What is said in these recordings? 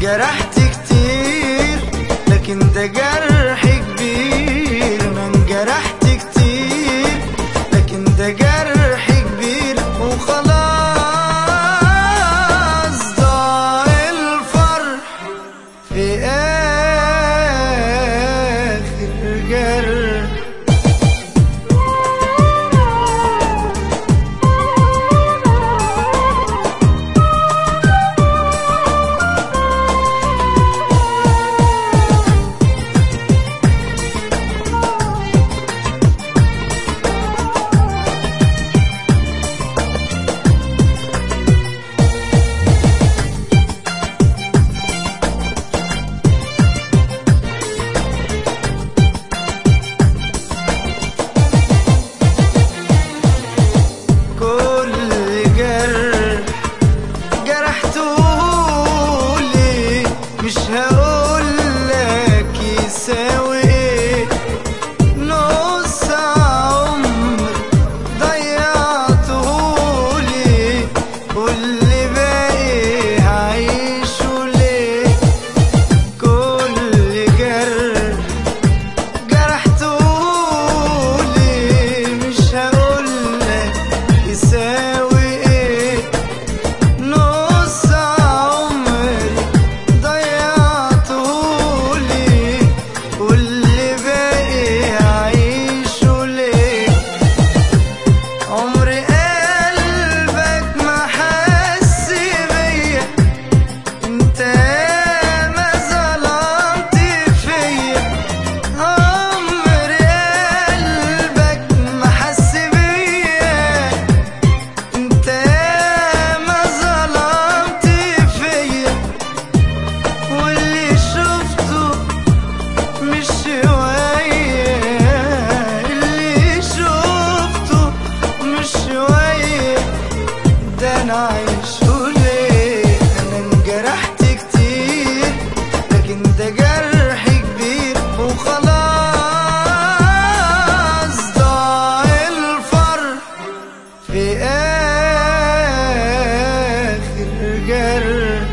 انجرحت كتير لكن ده جرح كبير انا انجرحت كتير لكن ده جرح كبير وخلاص ضاع الفرح في آخر جرح كل جرح جرحته ليه مش هقول لك يساوي ايه نص عمر ضيعته ليه واللي باقي هعيشه ليه كل جرح جرحته ليه مش هقولك يساوي ايه نص عمري ضيعته ليه واللي باقي هعيشه ليه عمر قلبك ما حس بيا انت ما ظلمت فيا عمر قلبك ما حس بيا انت ما ظلمت فيا واللي شفته مش شوية اللي شفته مش شوية ده انا عايشه ليه انا انجرحت كتير لكن ده جرح كبير وخلاص ضاع الفرح في آخر جرح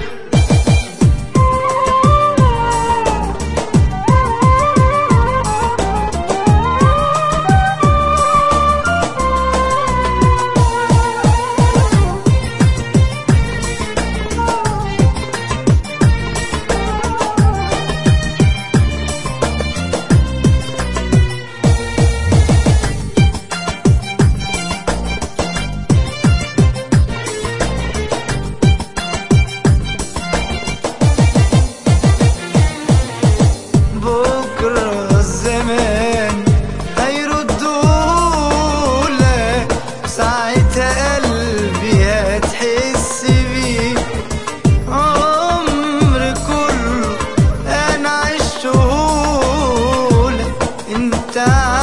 بكرة الزمان هيردولك ساعتها قلبي هتحس بيه عمر كله انا عشتهولك انت